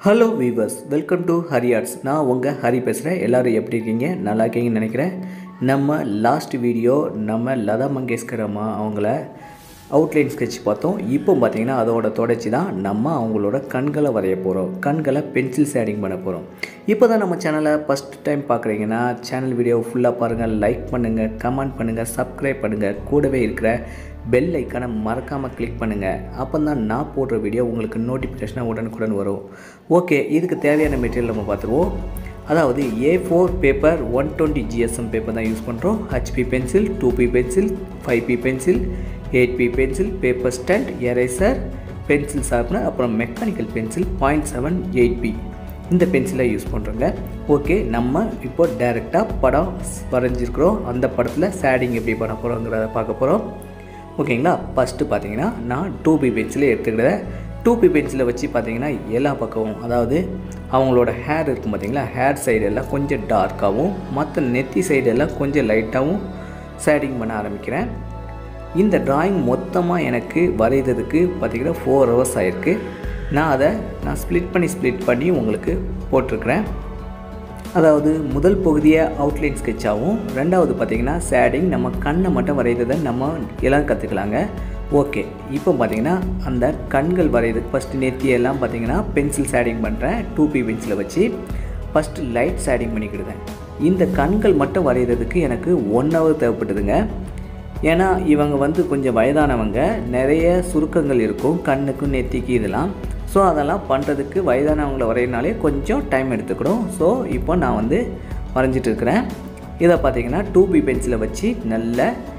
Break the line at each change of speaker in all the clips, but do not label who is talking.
hello viewers welcome to Hari arts நான் உங்கள் ஹரி பேசுகிறேன் எல்லோரும் எப்படி இருக்கீங்க நல்லா இருக்கீங்கன்னு நினைக்கிறேன் நம்ம லாஸ்ட் வீடியோ நம்ம லதா மங்கேஷ்கர் அம்மா அவங்கள அவுட்லைன் ஸ்கெட்ச் பார்த்தோம் இப்போ பார்த்தீங்கன்னா அதோட தொடர்ச்சி தான் நம்ம அவங்களோட கண்களை வரைய போகிறோம் கண்களை பென்சில் ஷேடிங் பண்ண போகிறோம் இப்போ தான் நம்ம சேனலை ஃபஸ்ட் டைம் பார்க்குறீங்கன்னா சேனல் வீடியோ ஃபுல்லாக பாருங்கள் லைக் பண்ணுங்கள் கமெண்ட் பண்ணுங்கள் சப்ஸ்கிரைப் பண்ணுங்கள் கூடவே இருக்கிற பெல் ஐக்கானை மறக்காமல் கிளிக் பண்ணுங்கள் அப்போ தான் நான் போடுற வீடியோ உங்களுக்கு நோட்டிஃபிகேஷனாக உடனுக்குடன் வரும் ஓகே இதுக்கு தேவையான மெட்டீரியல் நம்ம பார்த்துருவோம் அதாவது A four paper one twenty GSM paper தான் யூஸ் பண்ணுறோம் HB pencil two B pencil five B pencil eight B pencil paper stand eraser pencil sharpener அப்புறம் mechanical pencil point seven eight B இந்த பென்சிலை use பண்ணுறோங்க okay நம்ம இப்போ டைரெக்டாக படம் வரைஞ்சிருக்கிறோம் அந்த படத்தில் ஷேடிங் எப்படி பண்ண போகிறோங்கிறத பார்க்க போகிறோம் ஓகேங்களா ஃபஸ்ட்டு பார்த்தீங்கன்னா நான் டூ பி பென்சிலை எடுத்துக்கிட்டேன் டூ பி பென்சிலை வச்சு பார்த்தீங்கன்னா எல்லா பக்கமும் அதாவது அவங்களோட ஹேர் இருக்கும் பார்த்தீங்களா ஹேர் சைடு எல்லாம் கொஞ்சம் டார்க்காகவும் மற்ற நெத்தி சைடு எல்லாம் கொஞ்சம் லைட்டாகவும் ஷேடிங் பண்ண ஆரம்பிக்கிறேன் இந்த டிராயிங் மொத்தமாக எனக்கு வரைகிறதுக்கு பார்த்திங்கன்னா ஃபோர் ஹவர்ஸ் ஆகிருக்கு நான் அதை நான் ஸ்ப்ளிட் பண்ணி ஸ்ப்ளிட் பண்ணி உங்களுக்கு போட்டிருக்கிறேன் அதாவது முதல் பகுதியை அவுட்லைன் ஸ்கெட்சாகவும் ரெண்டாவது பார்த்திங்கன்னா ஷேடிங் நம்ம கண்ணை மட்டும் வரைகிறத நம்ம எல்லாம் கற்றுக்கலாங்க ஓகே இப்போ பார்த்திங்கன்னா அந்த கண்கள் வரைகிறதுக்கு ஃபஸ்ட்டு நெத்தியெல்லாம் பார்த்திங்கன்னா பென்சில் ஷேடிங் பண்ணுறேன் டூ பி பென்சிலை வச்சு ஃபஸ்ட்டு லைட் ஷேடிங் பண்ணிக்கிடுதேன் இந்த கண்கள் மட்டும் வரைகிறதுக்கு எனக்கு ஒன் ஹவர் தேவைப்பட்டதுங்க ஏன்னா இவங்க வந்து கொஞ்சம் வயதானவங்க நிறைய சுருக்கங்கள் இருக்கும் கண்ணுக்கு நெத்திக்கு இதெல்லாம் ஸோ அதெல்லாம் பண்ணுறதுக்கு வயதானவங்களை வரையினாலே கொஞ்சம் டைம் எடுத்துக்கிடும் ஸோ இப்போ நான் வந்து வரைஞ்சிட்டு இருக்கிறேன் இதை பார்த்தீங்கன்னா டூ பி பென்சிலை வச்சு நல்ல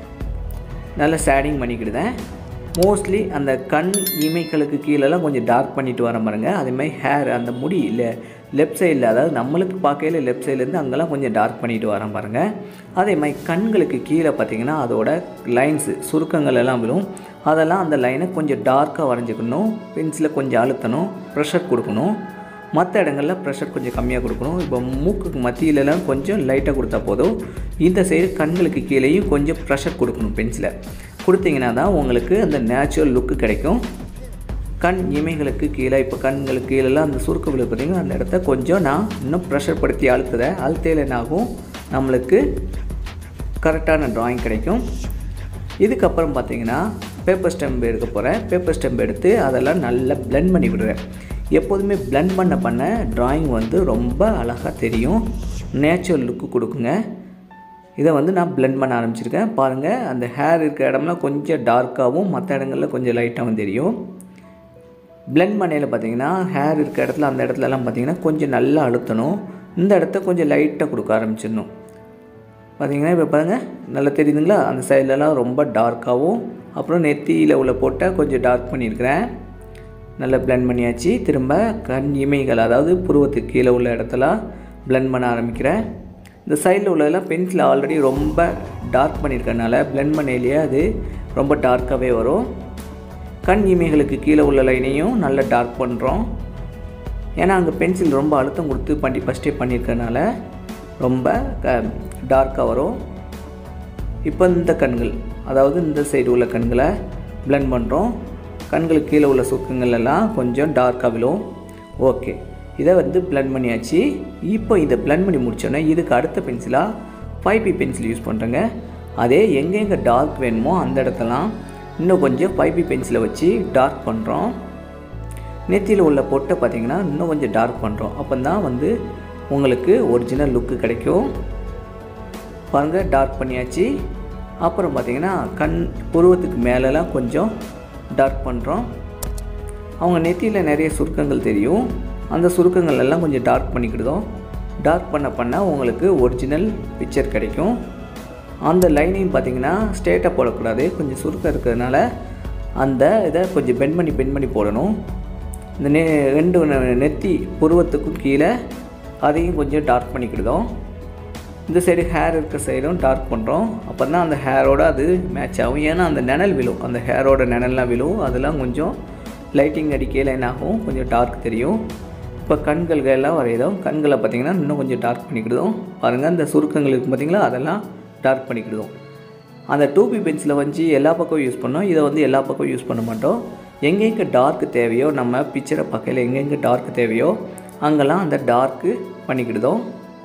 நல்ல ஷேடிங் பண்ணிக்கிடுதேன் மோஸ்ட்லி அந்த கண் இமைகளுக்கு கீழெல்லாம் கொஞ்சம் டார்க் பண்ணிட்டு வர பாருங்க அதேமாதிரி ஹேர் அந்த முடி இல்லை லெஃப்ட் சைடில் அதாவது நம்மளுக்கு பார்க்கையில லெஃப்ட் சைட்லேருந்து அங்கெல்லாம் கொஞ்சம் டார்க் பண்ணிட்டு வரேன் பாருங்கள் அதே மாதிரி கண்களுக்கு கீழே பார்த்திங்கன்னா அதோட லைன்ஸு சுருக்கங்கள் எல்லாம் விழும் அதெல்லாம் அந்த லைனை கொஞ்சம் டார்க்காக வரைஞ்சிக்கணும் பென்சிலை கொஞ்சம் அழுத்தணும் ப்ரெஷர் கொடுக்கணும் மற்ற இடங்களில் ப்ரெஷர் கொஞ்சம் கம்மியாக கொடுக்கணும் இப்போ மூக்குக்கு மத்தியிலலாம் கொஞ்சம் லைட்டாக கொடுத்தா போதும் இந்த சைடு கண்களுக்கு கீழேயும் கொஞ்சம் ப்ரெஷர் கொடுக்கணும் பென்சிலை கொடுத்தீங்கன்னா தான் உங்களுக்கு அந்த நேச்சுரல் லுக்கு கிடைக்கும் கண் இமைகளுக்கு கீழே இப்போ கண்களுக்கு கீழெல்லாம் அந்த சுருக்க விழு பார்த்திங்கன்னா அந்த இடத்த கொஞ்சம் நான் இன்னும் ப்ரெஷர் படுத்தி அழுத்துறேன் அழுத்தையில் என்னாகும் நம்மளுக்கு கரெக்டான ட்ராயிங் கிடைக்கும் இதுக்கப்புறம் பார்த்தீங்கன்னா பேப்பர் ஸ்டெம்ப் எடுக்க போகிறேன் பேப்பர் ஸ்டெம்ப் எடுத்து அதெல்லாம் நல்லா பிளெண்ட் பண்ணி விடுறேன் எப்போதுமே பிளெண்ட் பண்ண பண்ண ட்ராயிங் வந்து ரொம்ப அழகாக தெரியும் நேச்சுரல் லுக்கு கொடுக்குங்க இதை வந்து நான் பிளெண்ட் பண்ண ஆரம்பிச்சிருக்கேன் பாருங்கள் அந்த ஹேர் இருக்கிற இடம்லாம் கொஞ்சம் டார்க்காகவும் மற்ற இடங்களில் கொஞ்சம் லைட்டாகவும் தெரியும் பிளெண்ட் பண்ணையில் பார்த்தீங்கன்னா ஹேர் இருக்க இடத்துல அந்த இடத்துலலாம் பார்த்தீங்கன்னா கொஞ்சம் நல்லா அழுத்தணும் இந்த இடத்த கொஞ்சம் லைட்டாக கொடுக்க ஆரம்பிச்சிடணும் பார்த்தீங்கன்னா இப்போ பாருங்கள் நல்லா தெரியுதுங்களா அந்த சைட்லலாம் ரொம்ப டார்க்காகவும் அப்புறம் நெத்தியில் உள்ள போட்டால் கொஞ்சம் டார்க் பண்ணியிருக்கிறேன் நல்லா பிளெண்ட் பண்ணியாச்சு திரும்ப கண் இமைகள் அதாவது புருவத்துக்கு கீழே உள்ள இடத்துல பிளெண்ட் பண்ண ஆரம்பிக்கிறேன் இந்த சைடில் உள்ளதெல்லாம் பென்சில் ஆல்ரெடி ரொம்ப டார்க் பண்ணியிருக்கனால பிளெண்ட் பண்ணையிலேயே அது ரொம்ப டார்க்காகவே வரும் கண் இமைகளுக்கு கீழே உள்ள லைனையும் நல்லா டார்க் பண்ணுறோம் ஏன்னா அங்கே பென்சில் ரொம்ப அழுத்தம் கொடுத்து பண்ணி ஃபஸ்ட்டே பண்ணியிருக்கனால ரொம்ப க டார்க்காக வரும் இப்போ இந்த கண்கள் அதாவது இந்த சைடு உள்ள கண்களை பிளெண்ட் பண்ணுறோம் கண்களுக்கு கீழே உள்ள சுக்கங்கள் எல்லாம் கொஞ்சம் டார்க்காக விழும் ஓகே இதை வந்து பிளெண்ட் பண்ணியாச்சு இப்போ இதை பிளெண்ட் பண்ணி முடிச்சோன்னே இதுக்கு அடுத்த பென்சிலாக ஃபைவ் பி பென்சில் யூஸ் பண்ணுறேங்க அதே எங்கெங்கே டார்க் வேணுமோ அந்த இடத்தெல்லாம் இன்னும் கொஞ்சம் ஃபைவ் பி பென்சிலை வச்சு டார்க் பண்ணுறோம் நெத்தியில் உள்ள பொட்டை பார்த்திங்கன்னா இன்னும் கொஞ்சம் டார்க் பண்ணுறோம் அப்போ தான் வந்து உங்களுக்கு ஒரிஜினல் லுக்கு கிடைக்கும் பாருங்கள் டார்க் பண்ணியாச்சு அப்புறம் பார்த்திங்கன்னா கண் புருவத்துக்கு மேலெலாம் கொஞ்சம் டார்க் பண்ணுறோம் அவங்க நெத்தியில் நிறைய சுருக்கங்கள் தெரியும் அந்த சுருக்கங்கள் எல்லாம் கொஞ்சம் டார்க் பண்ணிக்கிடுதோம் டார்க் பண்ண பண்ண உங்களுக்கு ஒரிஜினல் பிக்சர் கிடைக்கும் அந்த லைனையும் பார்த்திங்கன்னா ஸ்ட்ரெயிட்டாக போடக்கூடாது கொஞ்சம் சுருக்கம் இருக்கிறதுனால அந்த இதை கொஞ்சம் பெண்ட் பண்ணி பெண்ட் பண்ணி போடணும் இந்த நெ ரெண்டு நெத்தி புருவத்துக்கும் கீழே அதையும் கொஞ்சம் டார்க் பண்ணிக்கிடுதோம் இந்த சைடு ஹேர் இருக்க சைடும் டார்க் பண்ணுறோம் அப்போ தான் அந்த ஹேரோட அது மேட்ச் ஆகும் ஏன்னா அந்த நிழல் விழும் அந்த ஹேரோட நிழல்லாம் விழும் அதெல்லாம் கொஞ்சம் லைட்டிங் அடிக்கையில் என்ன ஆகும் கொஞ்சம் டார்க் தெரியும் இப்போ கண்கள் எல்லாம் வரையுதோம் கண்களை பார்த்திங்கன்னா இன்னும் கொஞ்சம் டார்க் பண்ணிக்கிடுதோம் பாருங்கள் அந்த சுருக்கங்கள் இருக்கும் பார்த்திங்களா அதெல்லாம் டார்க் பண்ணிக்கிடுதோம் அந்த டூ பி பென்சிலை வச்சு எல்லா பக்கம் யூஸ் பண்ணோம் இதை வந்து எல்லா பக்கம் யூஸ் பண்ண மாட்டோம் எங்கெங்கே டார்க் தேவையோ நம்ம பிக்சரை பார்க்கையில் எங்கெங்கே டார்க் தேவையோ அங்கெல்லாம் அந்த டார்க்கு பண்ணிக்கிடுதோம்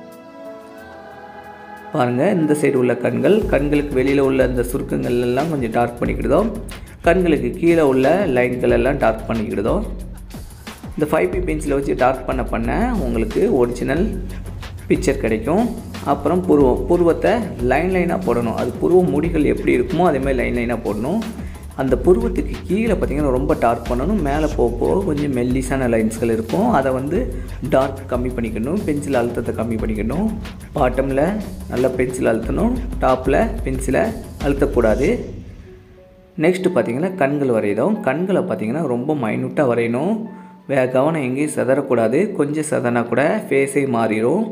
பாருங்கள் இந்த சைடு உள்ள கண்கள் கண்களுக்கு வெளியில் உள்ள அந்த சுருக்கங்கள் எல்லாம் கொஞ்சம் டார்க் பண்ணிக்கிடுதோம் கண்களுக்கு கீழே உள்ள லைன்கள் எல்லாம் டார்க் பண்ணிக்கிடுதோம் இந்த ஃபைவ் பி பென்சிலை வச்சு டார்க் பண்ண பண்ண உங்களுக்கு ஒரிஜினல் பிக்சர் கிடைக்கும் அப்புறம் புருவம் புருவத்தை லைன் லைனாக போடணும் அது புருவ முடிகள் எப்படி இருக்குமோ அதேமாதிரி லைன் லைனாக போடணும் அந்த புருவத்துக்கு கீழே பார்த்திங்கன்னா ரொம்ப டார்க் பண்ணணும் மேலே போக போக கொஞ்சம் மெல்லிஸான லைன்ஸ்கள் இருக்கும் அதை வந்து டார்க் கம்மி பண்ணிக்கணும் பென்சில் அழுத்தத்தை கம்மி பண்ணிக்கணும் பாட்டமில் நல்லா பென்சில் அழுத்தணும் டாப்பில் பென்சிலை அழுத்தக்கூடாது நெக்ஸ்ட்டு பார்த்திங்கன்னா கண்கள் வரையதும் கண்களை பார்த்திங்கன்னா ரொம்ப மைனூட்டாக வரையணும் வே கவனம் எங்கேயும் செதறக்கூடாது கொஞ்சம் செதனா கூட ஃபேஸே மாறிடும்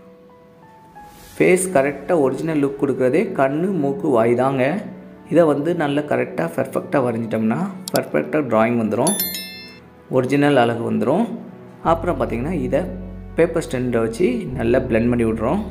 ஃபேஸ் கரெக்டாக ஒரிஜினல் லுக் கொடுக்குறதே கண் மூக்கு வாய் தாங்க இதை வந்து நல்ல கரெக்டாக பர்ஃபெக்டாக வரைஞ்சிட்டோம்னா பர்ஃபெக்டாக ட்ராயிங் வந்துடும் ஒரிஜினல் அழகு வந்துடும் அப்புறம் பார்த்திங்கன்னா இதை பேப்பர் ஸ்டெண்டை வச்சு நல்லா பிளெண்ட் பண்ணி விட்றோம்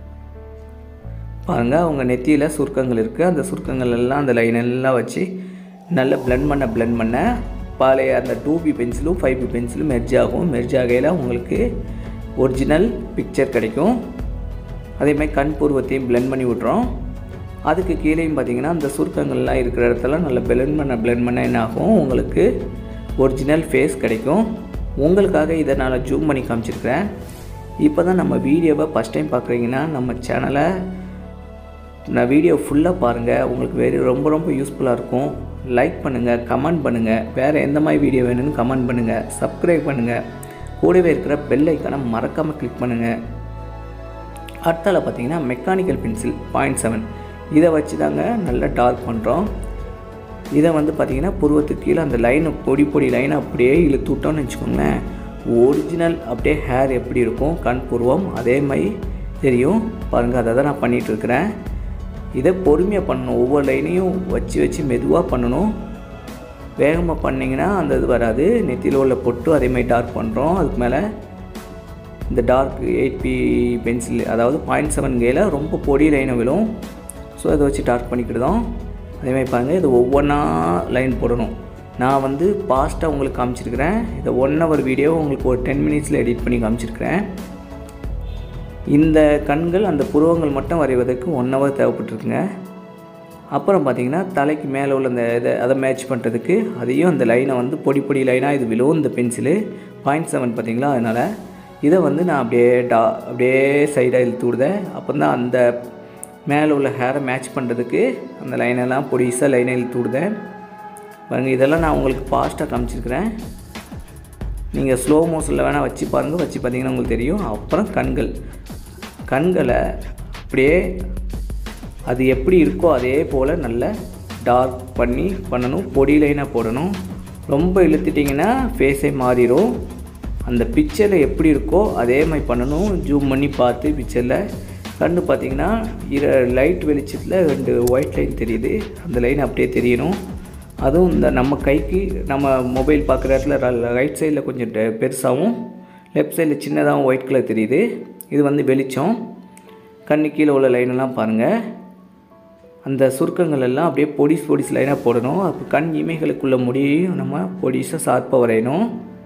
பாருங்கள் அவங்க நெத்தியில் சுருக்கங்கள் இருக்குது அந்த சுருக்கங்கள் எல்லாம் அந்த லைன் எல்லாம் வச்சு நல்லா பிளெண்ட் பண்ண பிளெண்ட் பண்ண பழைய அந்த டூ பி பென்சிலும் ஃபைவ் பி பென்சிலும் மெர்ஜ் ஆகும் மெர்ஜ் ஆகையில் உங்களுக்கு ஒரிஜினல் பிக்சர் கிடைக்கும் அதேமாதிரி கண் பூர்வத்தையும் பிளெண்ட் பண்ணி விட்றோம் அதுக்கு கீழேயும் பார்த்தீங்கன்னா அந்த சுருக்கங்கள்லாம் இருக்கிற இடத்துல நல்லா பிளெண்ட் பண்ண பிளெண்ட் பண்ண என்ன ஆகும் உங்களுக்கு ஒரிஜினல் ஃபேஸ் கிடைக்கும் உங்களுக்காக இதை நான் ஜூம் பண்ணி காமிச்சிருக்கிறேன் இப்போ தான் நம்ம வீடியோவை ஃபஸ்ட் டைம் பார்க்குறீங்கன்னா நம்ம சேனலை நான் வீடியோ ஃபுல்லாக பாருங்கள் உங்களுக்கு வேறு ரொம்ப ரொம்ப யூஸ்ஃபுல்லாக இருக்கும் லைக் பண்ணுங்கள் கமெண்ட் பண்ணுங்கள் வேறு எந்த மாதிரி வீடியோ வேணும்னு கமெண்ட் பண்ணுங்கள் சப்ஸ்கிரைப் பண்ணுங்கள் கூடவே இருக்கிற பெல் ஐக்கானை மறக்காமல் கிளிக் பண்ணுங்கள் அடுத்தால பார்த்தீங்கன்னா மெக்கானிக்கல் பென்சில் பாயிண்ட் செவன் இதை வச்சு தாங்க நல்லா டார்க் பண்ணுறோம் இதை வந்து பார்த்திங்கன்னா புருவத்துக்கு கீழே அந்த லைனை பொடி பொடி லைனை அப்படியே இழுத்து விட்டோம்னு வச்சுக்கோங்களேன் ஒரிஜினல் அப்படியே ஹேர் எப்படி இருக்கும் கண் புருவம் அதே மாதிரி தெரியும் பாருங்கள் அதை தான் நான் பண்ணிகிட்ருக்கிறேன் இதை பொறுமையாக பண்ணணும் ஒவ்வொரு லைனையும் வச்சு வச்சு மெதுவாக பண்ணணும் வேகமாக பண்ணிங்கன்னா அந்த இது வராது நெத்தியில் உள்ள பொட்டு அதே மாதிரி டார்க் பண்ணுறோம் அதுக்கு மேலே இந்த டார்க் எயிட் பி பென்சில் அதாவது பாயிண்ட் செவன் கேல ரொம்ப பொடி லைனை விழும் ஸோ அதை வச்சு டார்க் பண்ணிக்கிடுதோம் அதேமாதிரி பாருங்கள் இது ஒவ்வொன்றா லைன் போடணும் நான் வந்து பாஸ்ட்டாக உங்களுக்கு காமிச்சிருக்கிறேன் இதை ஒன் ஹவர் வீடியோ உங்களுக்கு ஒரு டென் மினிட்ஸில் எடிட் பண்ணி காமிச்சிருக்கிறேன் இந்த கண்கள் அந்த புருவங்கள் மட்டும் வரைவதற்கு ஒன் ஹவர் தேவைப்பட்டிருக்குங்க அப்புறம் பார்த்திங்கன்னா தலைக்கு மேலே உள்ள அந்த இதை அதை மேட்ச் பண்ணுறதுக்கு அதையும் அந்த லைனை வந்து பொடி பொடி லைனாக இது விழுவும் இந்த பென்சிலு பாயிண்ட் செவன் பார்த்தீங்களா அதனால் இதை வந்து நான் அப்படியே டா அப்படியே சைடாக இழுத்து விடுதேன் அப்போ தான் அந்த மேலே உள்ள ஹேரை மேட்ச் பண்ணுறதுக்கு அந்த லைனெல்லாம் பொடிசாக லைனை இழுத்து விடுதேன் பாருங்கள் இதெல்லாம் நான் உங்களுக்கு ஃபாஸ்ட்டாக காமிச்சிருக்கிறேன் நீங்கள் ஸ்லோ மோஷனில் வேணால் வச்சு பாருங்கள் வச்சு பார்த்தீங்கன்னா உங்களுக்கு தெரியும் அப்புறம் கண்கள் கண்களை அப்படியே அது எப்படி இருக்கோ அதே போல் நல்ல டார்க் பண்ணி பண்ணணும் பொடி லைனாக போடணும் ரொம்ப இழுத்துட்டிங்கன்னா ஃபேஸே மாறிடும் அந்த பிக்சரில் எப்படி இருக்கோ அதே மாதிரி பண்ணணும் ஜூம் பண்ணி பார்த்து பிக்சரில் கண்டு பார்த்தீங்கன்னா இர லைட் வெளிச்சத்தில் ரெண்டு ஒயிட் லைன் தெரியுது அந்த லைன் அப்படியே தெரியணும் அதுவும் இந்த நம்ம கைக்கு நம்ம மொபைல் பார்க்குற இடத்துல ரைட் சைடில் கொஞ்சம் டெ- பெருசாகவும் லெஃப்ட் சைடில் சின்னதாகவும் ஒயிட் கலர் தெரியுது இது வந்து வெளிச்சம் கண்ணு கீழே உள்ள லைனெல்லாம் பாருங்கள் அந்த சுருக்கங்கள் எல்லாம் அப்படியே பொடிஸ் பொடிஸ் லைனாக போடணும் அப்போ கண் இமைகளுக்குள்ள முடியையும் நம்ம பொடிஸாக ஷார்ப்பாக வரையணும்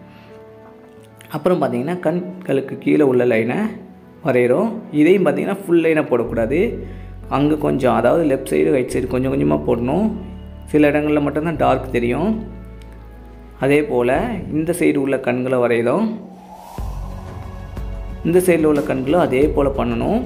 அப்புறம் பார்த்தீங்கன்னா கண்களுக்கு கீழே உள்ள லைனை வரைகிறோம் இதையும் பார்த்தீங்கன்னா ஃபுல் லைனாக போடக்கூடாது அங்கே கொஞ்சம் அதாவது லெஃப்ட் சைடு ரைட் சைடு கொஞ்சம் கொஞ்சமாக போடணும் சில இடங்களில் மட்டும்தான் டார்க் தெரியும் அதே போல் இந்த சைடு உள்ள கண்களை வரையதும் இந்த சைடில் உள்ள கண்களும் அதே போல் பண்ணணும்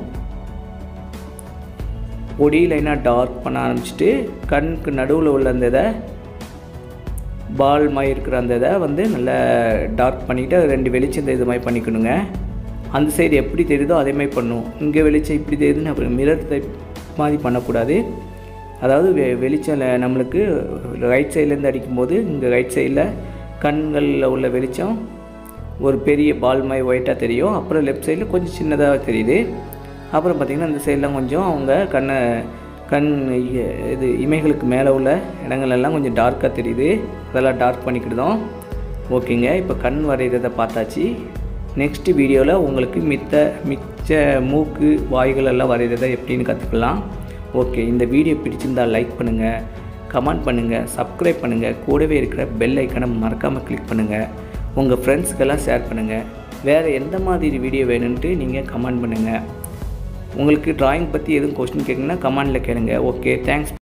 பொடி லைனாக டார்க் பண்ண ஆரம்பிச்சிட்டு கண்ணுக்கு நடுவில் உள்ள அந்த இதை பால் மாதிரி இருக்கிற அந்த இதை வந்து நல்லா டார்க் பண்ணிவிட்டு அது ரெண்டு வெளிச்சம் இது மாதிரி பண்ணிக்கணுங்க அந்த சைடு எப்படி தெரியுதோ அதே மாதிரி பண்ணும் இங்கே வெளிச்சம் இப்படி தெரியுதுன்னு அப்புறம் மிரர் டைப் மாதிரி பண்ணக்கூடாது அதாவது வெ வெளிச்சம் ல- நம்மளுக்கு ரைட் சைட்லேருந்து அடிக்கும்போது இங்கே ரைட் சைடில் கண்களில் உள்ள வெளிச்சம் ஒரு பெரிய பால் மாதிரி ஒயிட்டாக தெரியும் அப்புறம் லெஃப்ட் சைடில் கொஞ்சம் சின்னதாக தெரியுது அப்புறம் பார்த்திங்கன்னா இந்த சைடெலாம் கொஞ்சம் அவங்க கண்ணை கண் இ- இது இமைகளுக்கு மேலே உள்ள இடங்கள் எல்லாம் கொஞ்சம் டார்க்காக தெரியுது அதெல்லாம் டார்க் பண்ணிக்கிட்டோம் ஓகேங்க இப்போ கண் வரைகிறத பார்த்தாச்சு நெக்ஸ்ட் வீடியோவில் உங்களுக்கு மித்த மிச்ச மூக்கு வாய்கள் எல்லாம் வரைகிறத எப்படின்னு கற்றுக்கலாம் ஓகே இந்த வீடியோ பிடிச்சிருந்தால் லைக் பண்ணுங்கள் கமெண்ட் பண்ணுங்கள் சப்ஸ்கிரைப் பண்ணுங்கள் கூடவே இருக்கிற பெல் ஐக்கனை மறக்காமல் கிளிக் பண்ணுங்கள் உங்கள் ஃப்ரெண்ட்ஸ்க்கெல்லாம் ஷேர் பண்ணுங்கள் வேறு எந்த மாதிரி வீடியோ வேணும்ன்ட்டு நீங்கள் கமெண்ட் பண்ணுங்கள் உங்களுக்கு டிராயிங் பற்றி எதுவும் கொஸ்டின் கேட்குங்கன்னா கமெண்டில் கேளுங்க ஓகே தேங்க்ஸ்